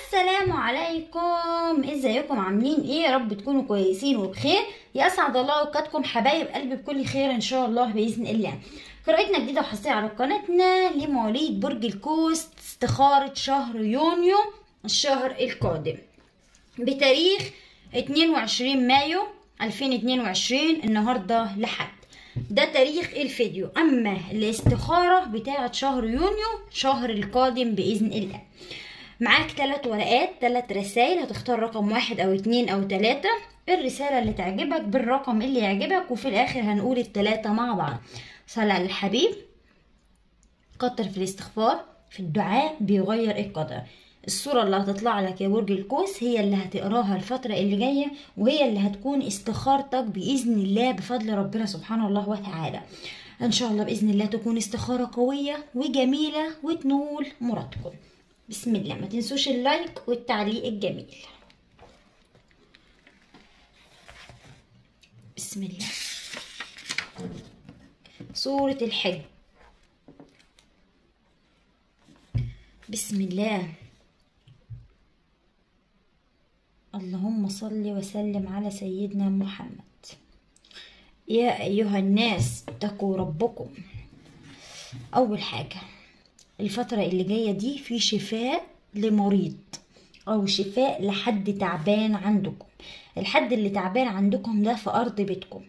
السلام عليكم ازيكم عاملين ايه يا رب تكونوا كويسين وبخير يسعد الله اوقاتكم حبايب قلبي بكل خير ان شاء الله باذن الله قراءتنا جديده وحصريه على قناتنا لمواليد برج القوس استخاره شهر يونيو الشهر القادم بتاريخ 22 مايو 2022 النهارده لحد ده تاريخ الفيديو اما الاستخاره بتاعه شهر يونيو شهر القادم باذن الله معاك ثلاث ورقات ثلاث رسائل هتختار رقم واحد او اتنين او تلاتة الرسالة اللي تعجبك بالرقم اللي يعجبك وفي الاخر هنقول التلاتة مع بعض صلى على الحبيب كتر في الاستغفار في الدعاء بيغير القدر الصورة اللي هتطلع لك يا برج القوس هي اللي هتقراها الفترة اللي جاية وهي اللي هتكون استخارتك بإذن الله بفضل ربنا سبحانه الله وتعالى إن شاء الله بإذن الله تكون استخارة قوية وجميلة وتنول مرادكم بسم الله ما تنسوش اللايك والتعليق الجميل بسم الله سورة الحج بسم الله اللهم صل وسلم على سيدنا محمد يا أيها الناس اتقوا ربكم أول حاجة الفترة اللي جاية دي في شفاء لمريض أو شفاء لحد تعبان عندكم الحد اللي تعبان عندكم ده في أرض بيتكم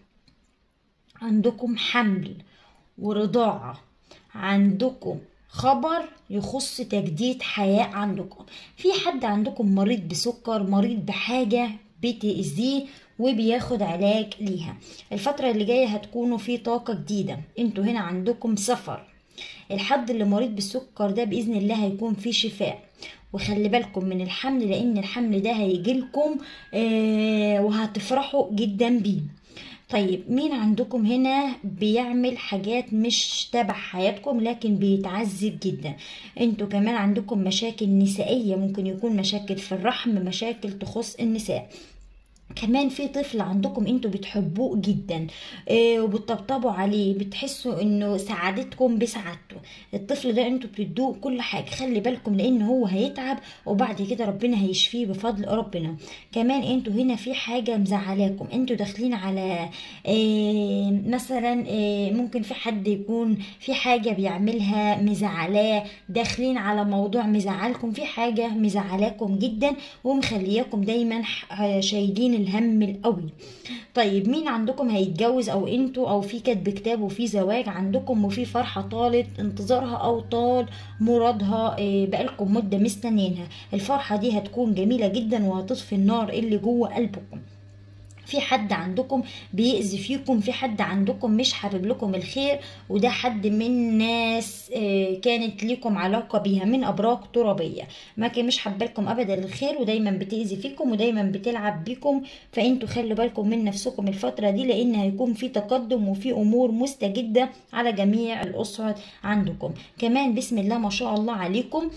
عندكم حمل ورضاعة عندكم خبر يخص تجديد حياة عندكم في حد عندكم مريض بسكر مريض بحاجة بتأذيه وبياخد علاج ليها الفترة اللي جاية هتكونوا في طاقة جديدة انتوا هنا عندكم سفر الحد اللي مريض بالسكر ده بإذن الله هيكون فيه شفاء وخلي بالكم من الحمل لأن الحمل ده هيجيلكم آه وهتفرحوا جدا بيه طيب مين عندكم هنا بيعمل حاجات مش تبع حياتكم لكن بيتعذب جدا انتوا كمان عندكم مشاكل نسائية ممكن يكون مشاكل في الرحم مشاكل تخص النساء كمان في طفل عندكم انتوا بتحبوه جدا اه وبتطبطبوا عليه بتحسوا انه سعادتكم بسعادته الطفل ده انتوا بتدوه كل حاجه خلي بالكم لان هو هيتعب وبعد كده ربنا هيشفيه بفضل ربنا كمان انتوا هنا في حاجه مزعلاكم انتوا داخلين على اه مثلا اه ممكن في حد يكون في حاجه بيعملها مزعلاه داخلين على موضوع مزعلكم في حاجه مزعلاكم جدا ومخلياكم دايما شايلين الهم القوي طيب مين عندكم هيتجوز او انتوا او في كتب كتاب وفي زواج عندكم وفي فرحة طالت انتظارها او طال مرادها بقالكم مدة مستنينها الفرحة دي هتكون جميلة جدا وهتطفي النار اللي جوه قلبكم في حد عندكم بيأذي فيكم في حد عندكم مش حابب لكم الخير وده حد من ناس كانت ليكم علاقة بيها من أبراج ترابية ما كان مش حابة لكم أبدا الخير ودايما بتأذي فيكم ودايما بتلعب بيكم فانتوا خلوا بالكم من نفسكم الفترة دي لأن هيكون في تقدم وفي أمور مستجدة على جميع الأسر عندكم كمان بسم الله ما شاء الله عليكم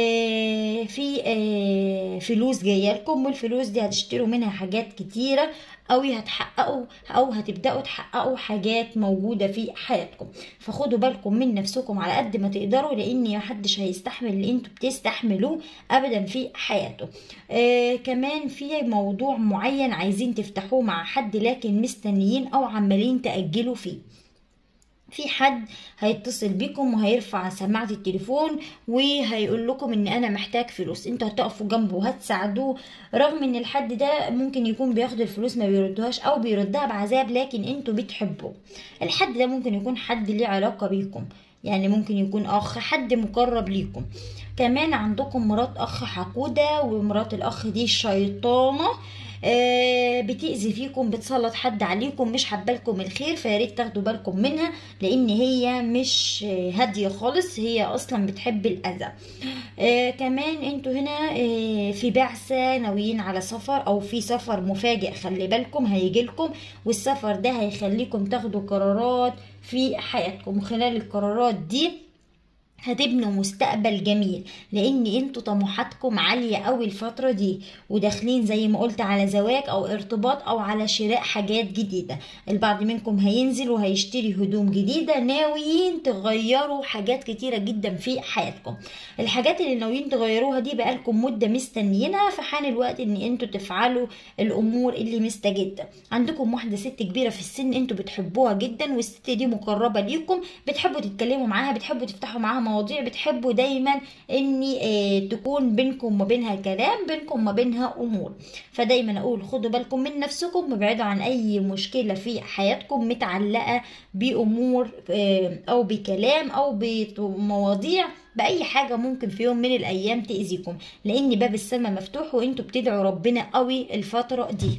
في فلوس جاية لكم والفلوس دي هتشتروا منها حاجات كتيرة او هتحققوا او هتبداوا تحققوا حاجات موجوده في حياتكم فخدوا بالكم من نفسكم على قد ما تقدروا لان محدش هيستحمل اللي انتوا بتستحملوه ابدا في حياته آه كمان في موضوع معين عايزين تفتحوه مع حد لكن مستنيين او عمالين تاجلوا فيه في حد هيتصل بيكم وهيرفع سماعة التليفون وهيقول لكم ان انا محتاج فلوس انتوا هتقفوا جنبه وهتساعدوه رغم ان الحد ده ممكن يكون بياخد الفلوس ما بيردوهاش او بيردها بعذاب لكن انتوا بتحبوه الحد ده ممكن يكون حد ليه علاقة بيكم يعني ممكن يكون اخ حد مقرب ليكم كمان عندكم مرات اخ حقودة ومرات الاخ دي شيطانة آه بتأذي فيكم بتسلط حد عليكم مش حبالكم الخير فياريت تاخدوا بالكم منها لان هي مش هادية خالص هي اصلا بتحب الاذى آه كمان انتوا هنا آه في بعثة ناويين على سفر او في سفر مفاجئ خلي بالكم هيجيلكم والسفر ده هيخليكم تاخدوا قرارات في حياتكم وخلال القرارات دي هتبنوا مستقبل جميل لان انتوا طموحاتكم عالية قوي الفترة دي وداخلين زي ما قلت على زواج او ارتباط او على شراء حاجات جديدة البعض منكم هينزل وهيشتري هدوم جديدة ناويين تغيروا حاجات كتيرة جدا في حياتكم الحاجات اللي ناويين تغيروها دي بقالكم مدة مستنيينها فحان الوقت ان انتوا تفعلوا الامور اللي مستجدة عندكم واحدة ست كبيرة في السن انتوا بتحبوها جدا والست دي مقربة ليكم بتحبوا تتكلموا معاها بتحبوا تفتحوا معاها مواضيع بتحبوا دايما ان آه، تكون بينكم وما بينها كلام بينكم وما بينها امور فدايما اقول خدوا بالكم من نفسكم وابعدوا عن اي مشكله في حياتكم متعلقه بامور آه، او بكلام او بمواضيع باي حاجه ممكن في يوم من الايام تاذيكم لان باب السماء مفتوح وانتوا بتدعوا ربنا قوي الفتره دي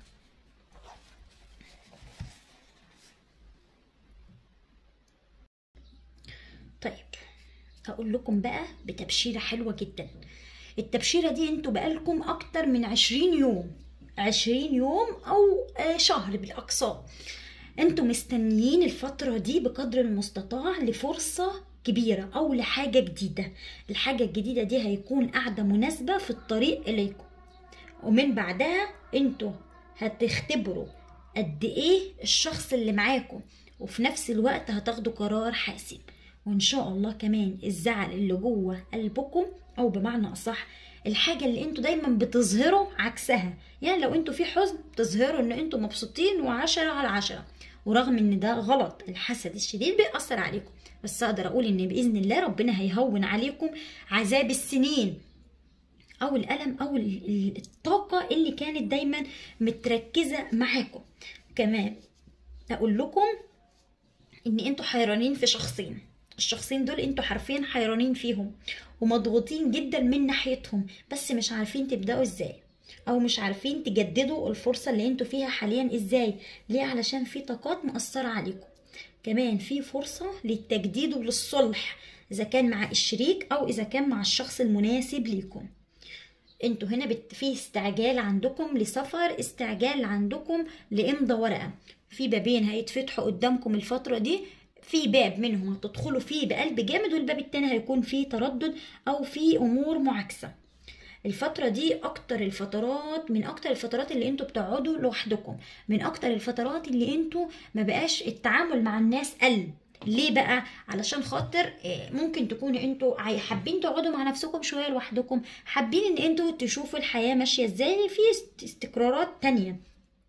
طيب هقول لكم بقى بتبشيرة حلوة جدا التبشيرة دي انتوا بقالكم اكتر من عشرين يوم عشرين يوم او آه، شهر بالاقصى انتوا مستنيين الفترة دي بقدر المستطاع لفرصة كبيرة او لحاجة جديدة الحاجة الجديدة دي هيكون قاعدة مناسبة في الطريق اليكم ومن بعدها انتوا هتختبروا قد ايه الشخص اللي معاكم وفي نفس الوقت هتاخدوا قرار حاسم وان شاء الله كمان الزعل اللي جوه قلبكم او بمعنى اصح الحاجة اللي انتوا دايما بتظهروا عكسها يعني لو انتوا في حزن تظهروا ان انتوا مبسوطين وعشرة على عشرة ورغم ان ده غلط الحسد الشديد بيأثر عليكم بس اقدر اقول ان باذن الله ربنا هيهون عليكم عذاب السنين او الالم او ال- ال- الطاقه اللي كانت دايما متركزه معاكم كمان اقول لكم ان انتوا حيرانين في شخصين الشخصين دول انتوا حرفيا حيرانين فيهم ومضغوطين جدا من ناحيتهم بس مش عارفين تبداوا ازاي او مش عارفين تجددوا الفرصه اللي انتوا فيها حاليا ازاي ليه علشان في طاقات مأثره عليكم كمان في فرصه للتجديد وللصلح اذا كان مع الشريك او اذا كان مع الشخص المناسب ليكم انتوا هنا بت... في استعجال عندكم لسفر استعجال عندكم لامضى ورقه في بابين هيتفتحوا قدامكم الفتره دي في باب منهم هتدخلوا فيه بقلب جامد والباب التاني هيكون فيه تردد او فيه امور معاكسه الفترة دي أكتر الفترات من أكتر الفترات اللي انتوا بتقعدوا لوحدكم من أكتر الفترات اللي انتوا ما بقاش التعامل مع الناس قل ليه بقى علشان خاطر آه، ممكن تكونوا انتوا عاي- حابين تقعدوا مع نفسكم شوية لوحدكم حابين ان انتوا تشوفوا الحياة ماشية ازاي في است- استقرارات تانية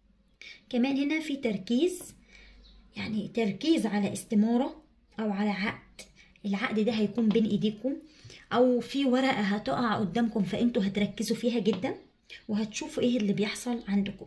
كمان هنا في تركيز يعني تركيز على استمارة أو على عقد العقد ده هيكون بين إيديكم أو في ورقة هتقع قدامكم فأنتوا هتركزوا فيها جدا وهتشوفوا إيه اللي بيحصل عندكم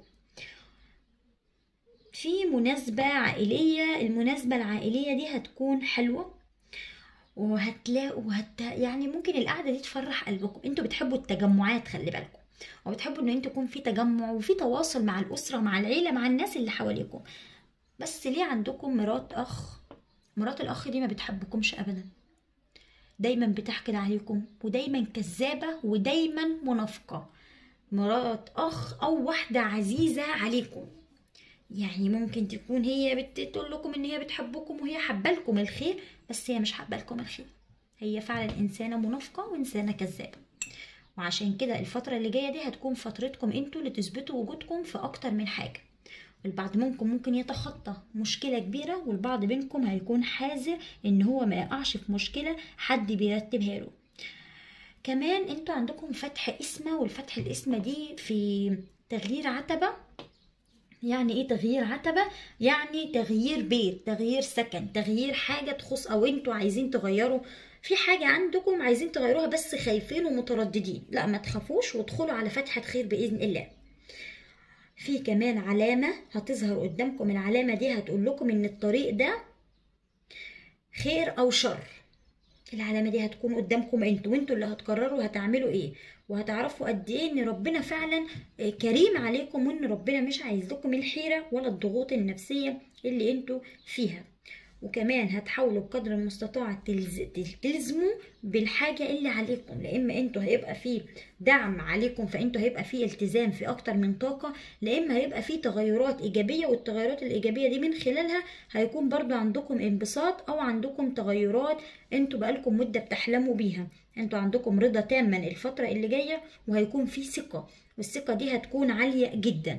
في مناسبة عائلية المناسبة العائلية دي هتكون حلوة وهتلاقوا وهت... يعني ممكن القعدة دي تفرح قلبكم انتوا بتحبوا التجمعات خلي بالكم وبتحبوا ان انتوا يكون في تجمع وفي تواصل مع الأسرة مع العيلة مع الناس اللي حواليكم بس ليه عندكم مرات اخ مرات الاخ دي ما بتحبكمش ابدا دايما بتحقد عليكم ودايما كذابه ودايما منافقه مرات اخ او واحده عزيزه عليكم يعني ممكن تكون هي بتقول لكم ان هي بتحبكم وهي حبالكم الخير بس هي مش حبالكم الخير هي فعلا انسانه منافقه وانسانه كذابه وعشان كده الفتره اللي جايه دي هتكون فترتكم انتوا لتثبتوا وجودكم في اكتر من حاجه البعض منكم ممكن يتخطى مشكلة كبيرة والبعض منكم هيكون حذر ان هو ما يقعش في مشكلة حد بيرتبها له كمان انتوا عندكم فتح اسمة والفتح الاسمة دي في تغيير عتبة يعني ايه تغيير عتبة يعني تغيير بيت تغيير سكن تغيير حاجة تخص او انتوا عايزين تغيروا في حاجة عندكم عايزين تغيروها بس خايفين ومترددين لا ما تخافوش وادخلوا على فتحة خير بإذن الله في كمان علامة هتظهر قدامكم العلامة دي هتقول لكم ان الطريق ده خير او شر العلامة دي هتكون قدامكم انتوا وانتوا اللي هتقرروا هتعملوا ايه وهتعرفوا قد ايه ان ربنا فعلا كريم عليكم وان ربنا مش عايز لكم الحيرة ولا الضغوط النفسية اللي انتوا فيها وكمان هتحاولوا بقدر المستطاع تلز... تلتزموا بالحاجة اللي عليكم لا إما انتوا هيبقى فيه دعم عليكم فانتوا هيبقى فيه التزام في أكتر من طاقة لا إما هيبقى فيه تغيرات إيجابية والتغيرات الإيجابية دي من خلالها هيكون برضو عندكم انبساط أو عندكم تغيرات انتوا بقالكم مدة بتحلموا بيها انتوا عندكم رضا تاما الفترة اللي جاية وهيكون في ثقة والثقة دي هتكون عالية جدا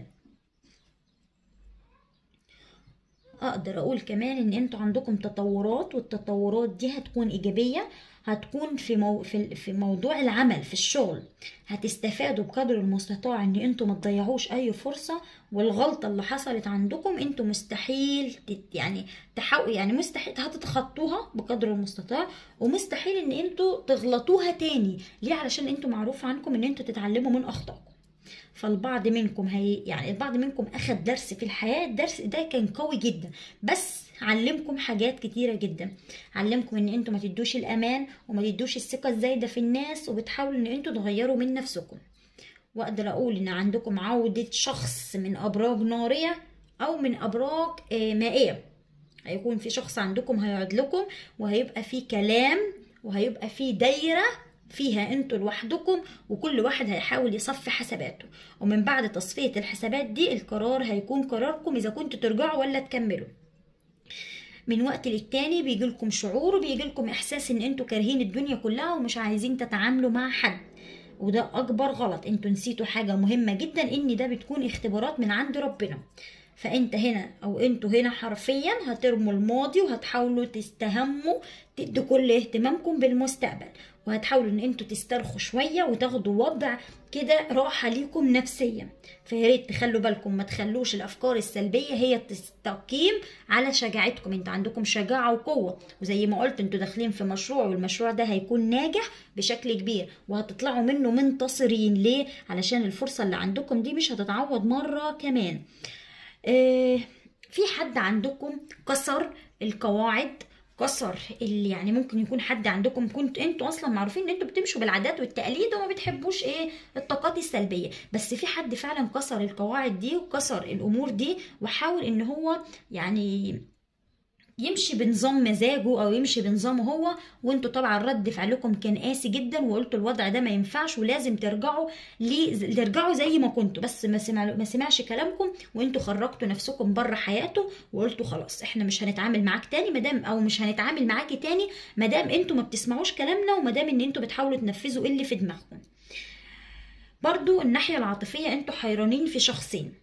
اقدر اقول كمان ان انتوا عندكم تطورات والتطورات دي هتكون ايجابيه هتكون في مو في في موضوع العمل في الشغل هتستفادوا بقدر المستطاع ان انتوا ما تضيعوش اي فرصه والغلطه اللي حصلت عندكم انتوا مستحيل تت يعني تحاول يعني مستحيل هتتخطوها بقدر المستطاع ومستحيل ان انتوا تغلطوها تاني ليه علشان انتوا معروف عنكم ان انتوا تتعلموا من اخطائكم فالبعض منكم هي يعني البعض منكم اخد درس في الحياه الدرس ده كان قوي جدا بس علمكم حاجات كتيرة جدا علمكم ان انتوا ما تدوش الامان وما تدوش الثقة الزايدة في الناس وبتحاولوا ان انتوا تغيروا من نفسكم واقدر اقول ان عندكم عودة شخص من ابراج نارية او من ابراج مائية هيكون في شخص عندكم هيقعد لكم وهيبقى في كلام وهيبقى في دايرة فيها انتوا لوحدكم وكل واحد هيحاول يصفي حساباته ومن بعد تصفية الحسابات دي القرار هيكون قراركم اذا كنتوا ترجعوا ولا تكملوا من وقت للتاني بيجي لكم شعور وبيجي لكم احساس ان انتوا كارهين الدنيا كلها ومش عايزين تتعاملوا مع حد وده اكبر غلط انتوا نسيتوا حاجة مهمة جدا ان ده بتكون اختبارات من عند ربنا فانت هنا او انتوا هنا حرفيا هترموا الماضي وهتحاولوا تستهموا تدوا كل اهتمامكم بالمستقبل وهتحاولوا ان انتوا تسترخوا شويه وتاخدوا وضع كده راحه ليكم نفسيا فيا ريت تخلوا بالكم ما تخلوش الافكار السلبيه هي تستقيم على شجاعتكم انت عندكم شجاعه وقوه وزي ما قلت انتوا داخلين في مشروع والمشروع ده هيكون ناجح بشكل كبير وهتطلعوا منه منتصرين ليه علشان الفرصه اللي عندكم دي مش هتتعوض مره كمان اه في حد عندكم كسر القواعد كسر اللي يعني ممكن يكون حد عندكم كنت انتوا اصلا معروفين ان انتوا بتمشوا بالعادات والتقاليد وما بتحبوش ايه الطاقات السلبيه بس في حد فعلا كسر القواعد دي وكسر الامور دي وحاول ان هو يعني يمشي بنظام مزاجه او يمشي بنظامه هو وانتوا طبعا رد فعلكم كان قاسي جدا وقلتوا الوضع ده ما ينفعش ولازم ترجعوا لي ترجعوا زي ما كنتوا بس ما سمع ما سمعش كلامكم وانتوا خرجتوا نفسكم بره حياته وقلتوا خلاص احنا مش هنتعامل معاك تاني مادام او مش هنتعامل معاكي تاني مادام انتوا ما بتسمعوش كلامنا ومادام ان انتوا بتحاولوا تنفذوا اللي في دماغكم برضو الناحيه العاطفيه انتوا حيرانين في شخصين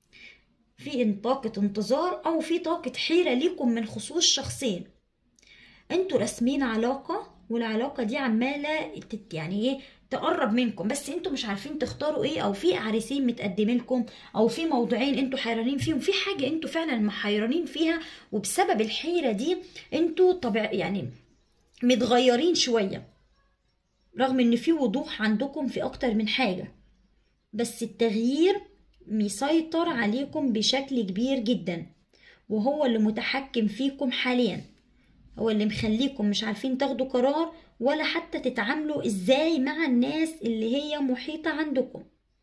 في طاقة انتظار أو في طاقة حيرة ليكم من خصوص شخصين انتوا راسمين علاقة والعلاقة دي عمالة يعني ايه تقرب منكم بس انتوا مش عارفين تختاروا ايه او في عريسين متقدمين لكم او في موضوعين انتوا حيرانين فيهم في حاجة انتوا فعلا محيرانين فيها وبسبب الحيرة دي انتوا طبع يعني متغيرين شوية رغم ان في وضوح عندكم في اكتر من حاجة بس التغيير مسيطر عليكم بشكل كبير جدا وهو اللي متحكم فيكم حاليا هو اللي مخليكم مش عارفين تاخدوا قرار ولا حتى تتعاملوا ازاي مع الناس اللي هي محيطة عندكم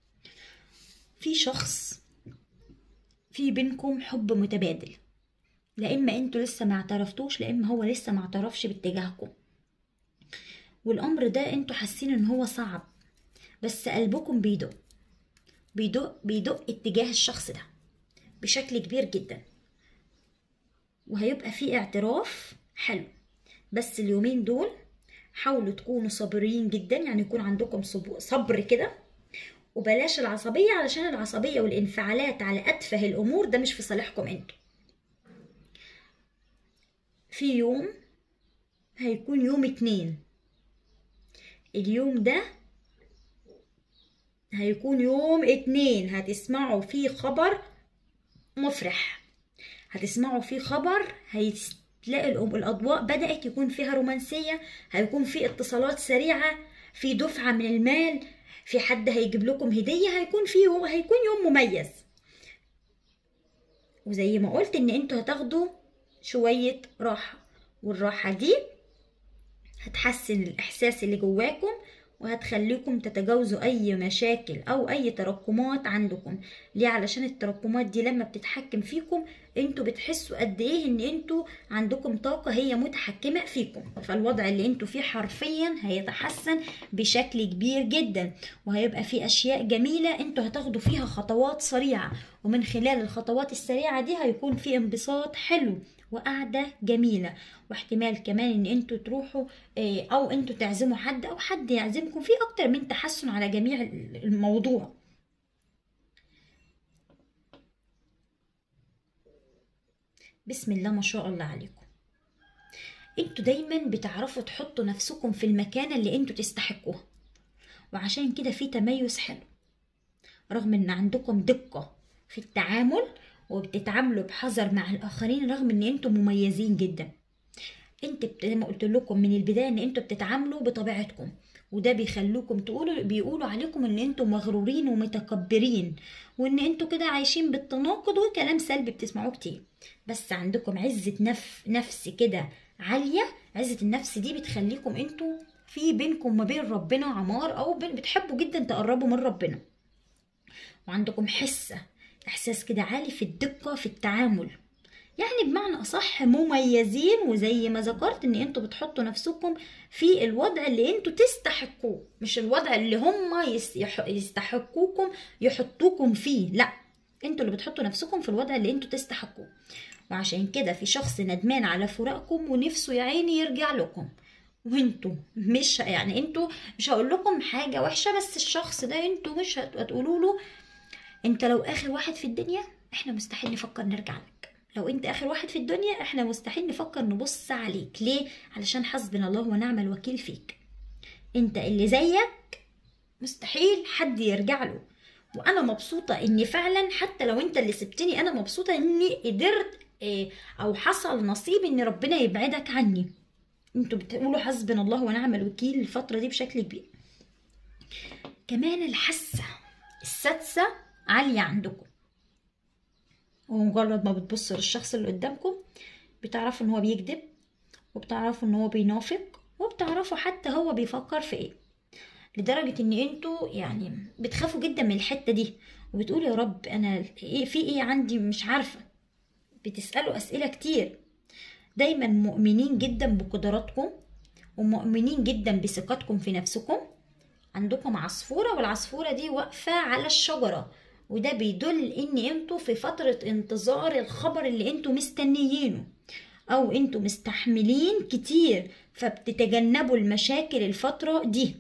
في شخص في بينكم حب متبادل لا اما انتوا لسه ما اعترفتوش لا اما هو لسه ما اعترفش باتجاهكم والامر ده انتوا حاسين ان هو صعب بس قلبكم بيدق بيدق بيدق اتجاه الشخص ده بشكل كبير جدا وهيبقى في اعتراف حلو بس اليومين دول حاولوا تكونوا صابرين جدا يعني يكون عندكم صبر كده وبلاش العصبية علشان العصبية والانفعالات على أتفه الأمور ده مش في صالحكم انتوا في يوم هيكون يوم اتنين اليوم ده هيكون يوم اتنين هتسمعوا فيه خبر مفرح هتسمعوا فيه خبر هتلاقي الأضواء بدأت يكون فيها رومانسية هيكون في اتصالات سريعة في دفعة من المال في حد هيجيب لكم هدية هيكون فيه هيكون يوم مميز وزي ما قلت ان انتوا هتاخدوا شوية راحة والراحة دي هتحسن الإحساس اللي جواكم وهتخليكم تتجاوزوا اي مشاكل او اي تراكمات عندكم ليه علشان التراكمات دي لما بتتحكم فيكم انتوا بتحسوا قد ايه ان انتوا عندكم طاقة هي متحكمة فيكم فالوضع اللي انتوا فيه حرفيا هيتحسن بشكل كبير جدا وهيبقى فيه اشياء جميلة انتوا هتاخدوا فيها خطوات سريعة ومن خلال الخطوات السريعة دي هيكون في انبساط حلو وقعدة جميلة واحتمال كمان ان انتوا تروحوا آه، او انتوا تعزموا حد او حد يعزمكم في اكتر من تحسن على جميع الموضوع بسم الله ما شاء الله عليكم انتوا دايما بتعرفوا تحطوا نفسكم في المكان اللي انتوا تستحقوها وعشان كده في تميز حلو رغم ان عندكم دقة في التعامل وبتتعاملوا بحذر مع الاخرين رغم ان انتوا مميزين جدا انت بت- زي ما قلت لكم من البدايه ان انتوا بتتعاملوا بطبيعتكم وده بيخلوكم تقولوا بيقولوا عليكم ان انتوا مغرورين ومتكبرين وان انتوا كده عايشين بالتناقض وكلام سلبي بتسمعوه كتير بس عندكم عزة نف نفس كده عالية عزة النفس دي بتخليكم انتوا في بينكم ما بين ربنا عمار او بين بتحبوا جدا تقربوا من ربنا وعندكم حسة احساس كده عالي في الدقة في التعامل يعني بمعنى اصح مميزين وزي ما ذكرت ان انتوا بتحطوا نفسكم في الوضع اللي انتوا تستحقوه مش الوضع اللي هم يس- يح- يستحقوكم يحطوكم فيه لا انتوا اللي بتحطوا نفسكم في الوضع اللي انتوا تستحقوه وعشان كده في شخص ندمان على فراقكم ونفسه يا عيني يرجع لكم وانتوا مش يعني انتوا مش هقول لكم حاجه وحشه بس الشخص ده انتوا مش هت- هتقولوا له انت لو اخر واحد في الدنيا احنا مستحيل نفكر نرجع لك لو انت اخر واحد في الدنيا احنا مستحيل نفكر نبص عليك ليه علشان حسبنا الله ونعم الوكيل فيك انت اللي زيك مستحيل حد يرجع له وانا مبسوطه اني فعلا حتى لو انت اللي سبتني انا مبسوطه اني قدرت اه، او حصل نصيب ان ربنا يبعدك عني انتوا بتقولوا حسبنا الله ونعم الوكيل الفتره دي بشكل كبير كمان الحاسه السادسه عاليه عندكم ومجرد ما بتبصوا للشخص اللي قدامكم بتعرفوا ان هو بيكذب وبتعرفوا ان هو بينافق وبتعرفوا حتى هو بيفكر في ايه لدرجة ان انتوا يعني بتخافوا جدا من الحتة دي وبتقولوا يا رب انا ايه في ايه عندي مش عارفة بتسألوا اسئلة كتير دايما مؤمنين جدا بقدراتكم ومؤمنين جدا بثقتكم في نفسكم عندكم عصفورة والعصفورة دي واقفة على الشجرة وده بيدل ان انتوا في فترة انتظار الخبر اللي انتوا مستنيينه او انتوا مستحملين كتير فبتتجنبوا المشاكل الفترة دي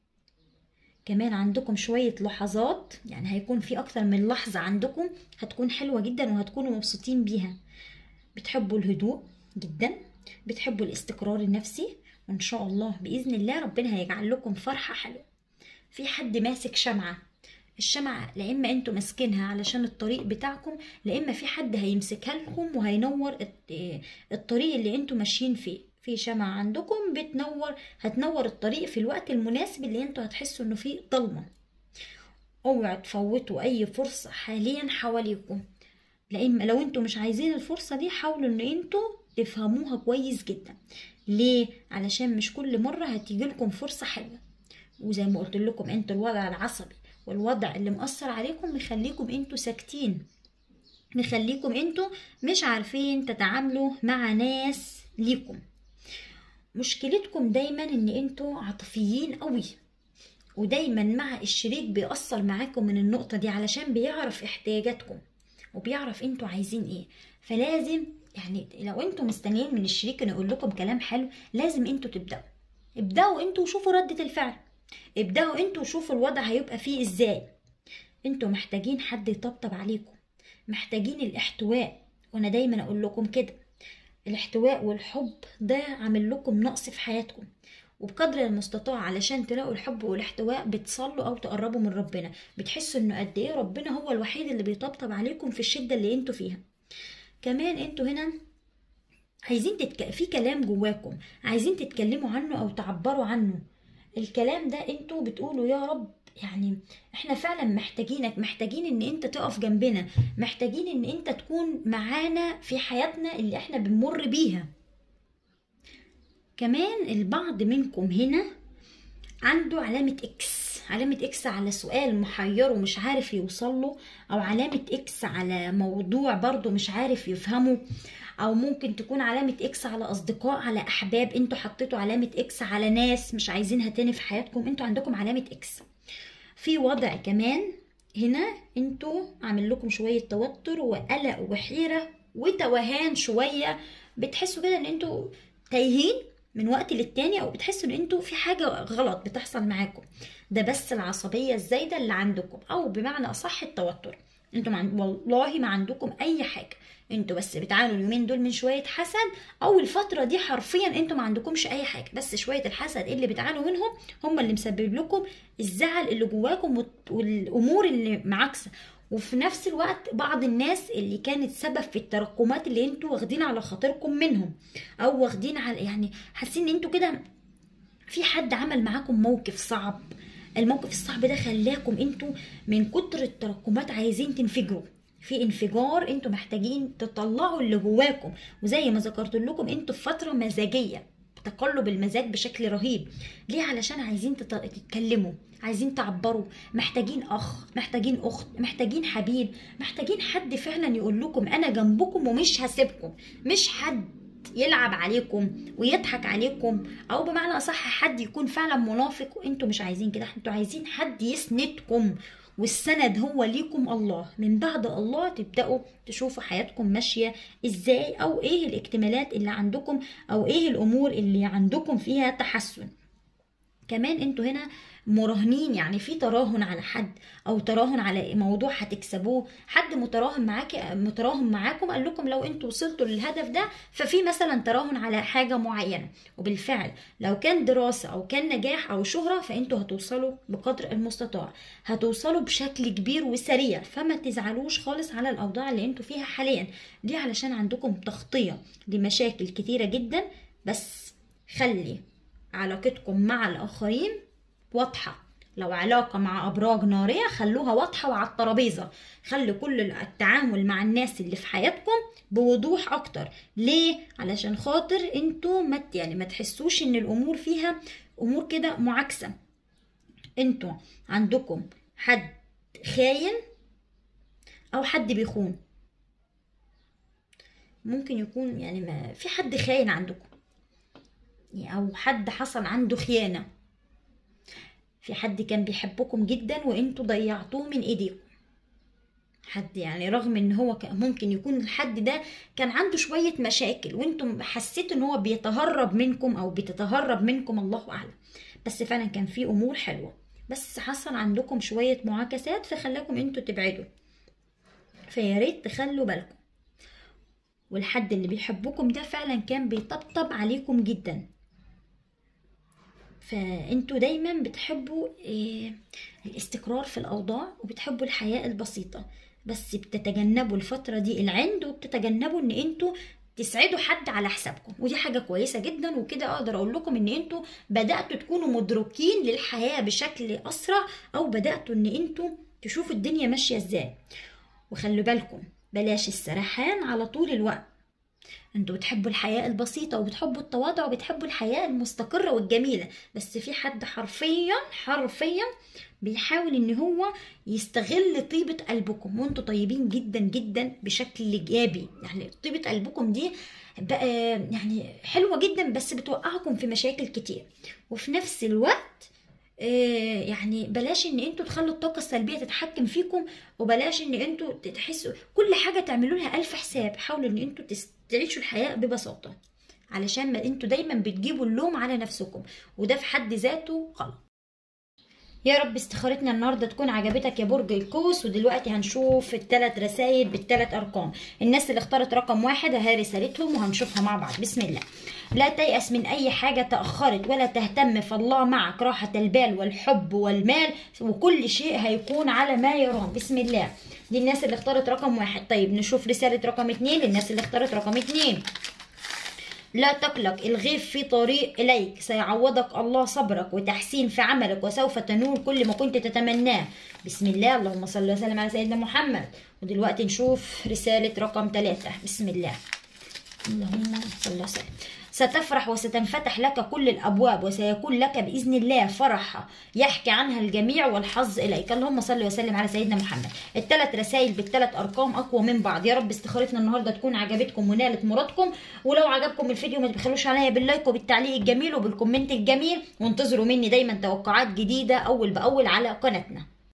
كمان عندكم شوية لحظات يعني هيكون في أكتر من لحظة عندكم هتكون حلوة جدا وهتكونوا مبسوطين بيها بتحبوا الهدوء جدا بتحبوا الاستقرار النفسي وإن شاء الله بإذن الله ربنا هيجعل لكم فرحة حلوة في حد ماسك شمعة الشمعة لا إما أنتوا ماسكينها علشان الطريق بتاعكم لا إما في حد هيمسكها لكم وهينور الت- الطريق اللي أنتوا ماشيين فيه في شمعة عندكم بتنور هتنور الطريق في الوقت المناسب اللي انتوا هتحسوا انه فيه ضلمة اوعوا تفوتوا اي فرصة حاليا حواليكم لان لو انتوا مش عايزين الفرصة دي حاولوا ان انتوا تفهموها كويس جدا ليه علشان مش كل مرة هتيجيلكم فرصة حلوة وزي ما قلت لكم انتوا الوضع العصبي والوضع اللي مأثر عليكم مخليكم انتوا ساكتين مخليكم انتوا مش عارفين تتعاملوا مع ناس ليكم مشكلتكم دايما ان انتوا عاطفيين قوي ودايما مع الشريك بيأثر معاكم من النقطة دي علشان بيعرف احتياجاتكم وبيعرف انتوا عايزين ايه فلازم يعني لو انتوا مستنيين من الشريك انه يقول لكم كلام حلو لازم انتوا تبدأوا ابدأوا انتوا وشوفوا ردة الفعل ابدأوا انتوا وشوفوا الوضع هيبقى فيه ازاي انتوا محتاجين حد يطبطب عليكم محتاجين الاحتواء وانا دايما اقول لكم كده الاحتواء والحب ده عامل لكم نقص في حياتكم وبقدر المستطاع علشان تلاقوا الحب والاحتواء بتصلوا او تقربوا من ربنا بتحسوا انه قد ايه ربنا هو الوحيد اللي بيطبطب عليكم في الشده اللي انتوا فيها كمان انتوا هنا عايزين تتك... في كلام جواكم عايزين تتكلموا عنه او تعبروا عنه الكلام ده انتوا بتقولوا يا رب يعني احنا فعلا محتاجينك محتاجين ان انت تقف جنبنا محتاجين ان انت تكون معانا في حياتنا اللي احنا بنمر بيها كمان البعض منكم هنا عنده علامة اكس علامة اكس على سؤال محيره مش عارف يوصل له او علامة اكس على موضوع برضه مش عارف يفهمه او ممكن تكون علامة اكس على اصدقاء على احباب انتوا حطيتوا علامة اكس على ناس مش عايزينها تاني في حياتكم انتوا عندكم علامة اكس في وضع كمان هنا انتوا عامل لكم شوية توتر وقلق وحيرة وتوهان شوية بتحسوا كده ان انتوا تايهين من وقت للتاني او بتحسوا ان انتوا في حاجة غلط بتحصل معاكم ده بس العصبية الزايدة اللي عندكم او بمعنى اصح التوتر انتوا مع... والله ما عندكم اي حاجة انتوا بس بتعانوا اليومين دول من شوية حسد او الفترة دي حرفيا انتوا ما عندكمش اي حاجة بس شوية الحسد اللي بتعانوا منهم هم اللي مسبب لكم الزعل اللي جواكم وال- والامور اللي معاكسة وفي نفس الوقت بعض الناس اللي كانت سبب في التراكمات اللي انتوا واخدين على خاطركم منهم او واخدين على يعني حاسين ان انتوا كده في حد عمل معاكم موقف صعب الموقف الصعب ده خلاكم انتوا من كتر التراكمات عايزين تنفجروا في انفجار انتوا محتاجين تطلعوا اللي جواكم وزي ما ذكرت لكم انتوا في فتره مزاجيه تقلب المزاج بشكل رهيب ليه علشان عايزين تت- تتكلموا عايزين تعبروا محتاجين اخ محتاجين اخت محتاجين حبيب محتاجين حد فعلا يقول لكم انا جنبكم ومش هسيبكم مش حد يلعب عليكم ويضحك عليكم او بمعنى اصح حد يكون فعلا منافق وانتوا مش عايزين كده انتوا عايزين حد يسندكم والسند هو ليكم الله من بعد الله تبداوا تشوفوا حياتكم ماشيه ازاي او ايه الاكتمالات اللي عندكم او ايه الامور اللي عندكم فيها تحسن كمان انتوا هنا مراهنين يعني في تراهن على حد او تراهن على موضوع هتكسبوه حد متراهن معاك متراهن معاكم قال لكم لو انتوا وصلتوا للهدف ده ففي مثلا تراهن على حاجه معينه وبالفعل لو كان دراسه او كان نجاح او شهره فانتوا هتوصلوا بقدر المستطاع هتوصلوا بشكل كبير وسريع فما تزعلوش خالص على الاوضاع اللي انتوا فيها حاليا دي علشان عندكم تغطيه لمشاكل كتيره جدا بس خلي علاقتكم مع الآخرين واضحة لو علاقة مع أبراج نارية خلوها واضحة وعلى الترابيزة خلوا كل التعامل مع الناس اللي في حياتكم بوضوح أكتر ليه؟ علشان خاطر انتوا ما ت- يعني ما تحسوش ان الأمور فيها أمور كده معاكسة انتوا عندكم حد خاين أو حد بيخون ممكن يكون يعني ما في حد خاين عندكم او حد حصل عنده خيانة في حد كان بيحبكم جدا وانتوا ضيعتوه من ايديكم حد يعني رغم ان هو ك- ممكن يكون الحد ده كان عنده شوية مشاكل وانتم حسيتوا ان هو بيتهرب منكم او بتتهرب منكم الله اعلم بس فعلا كان في امور حلوة بس حصل عندكم شوية معاكسات فخلاكم انتوا تبعدوا فيا ريت تخلوا بالكم والحد اللي بيحبكم ده فعلا كان بيطبطب عليكم جدا فانتوا دايما بتحبوا إيه الاستقرار في الاوضاع وبتحبوا الحياة البسيطة بس بتتجنبوا الفترة دي العند وبتتجنبوا ان انتوا تسعدوا حد على حسابكم ودي حاجة كويسة جدا وكده اقدر اقول لكم ان انتوا بدأتوا تكونوا مدركين للحياة بشكل اسرع او بدأتوا ان انتوا تشوفوا الدنيا ماشية ازاي وخلوا بالكم بلاش السرحان على طول الوقت انتوا بتحبوا الحياة البسيطة وبتحبوا التواضع وبتحبوا الحياة المستقرة والجميلة بس في حد حرفيا حرفيا بيحاول ان هو يستغل طيبة قلبكم وانتوا طيبين جدا جدا بشكل ايجابي يعني طيبة قلبكم دي بقى يعني حلوة جدا بس بتوقعكم في مشاكل كتير وفي نفس الوقت آه، يعني بلاش ان انتوا تخلوا الطاقه السلبيه تتحكم فيكم وبلاش ان انتوا تحسوا كل حاجه تعملوا لها الف حساب حاولوا ان انتوا تس- تعيشوا الحياه ببساطه علشان ما انتوا دايما بتجيبوا اللوم على نفسكم وده في حد ذاته غلط يا رب استخارتنا النهارده تكون عجبتك يا برج القوس ودلوقتي هنشوف الثلاث رسائل بالثلاث ارقام الناس اللي اختارت رقم واحد اهي رسالتهم وهنشوفها مع بعض بسم الله لا تيأس من اي حاجه تاخرت ولا تهتم فالله معك راحه البال والحب والمال وكل شيء هيكون على ما يرام بسم الله دي الناس اللي اختارت رقم واحد طيب نشوف رساله رقم اتنين للناس اللي اختارت رقم اتنين لا تقلق الغيب في طريق إليك سيعوضك الله صبرك وتحسين في عملك وسوف تنول كل ما كنت تتمناه بسم الله اللهم صل وسلم على سيدنا محمد ودلوقتي نشوف رسالة رقم ثلاثة بسم الله اللهم صل وسلم ستفرح وستنفتح لك كل الأبواب وسيكون لك بإذن الله فرحة يحكي عنها الجميع والحظ إليك اللهم صل وسلم على سيدنا محمد الثلاث رسائل بالثلاث أرقام أقوى من بعض يا رب استخارتنا النهاردة تكون عجبتكم ونالت مرادكم ولو عجبكم الفيديو ما تبخلوش عليا باللايك وبالتعليق الجميل وبالكومنت الجميل وانتظروا مني دايما توقعات جديدة أول بأول على قناتنا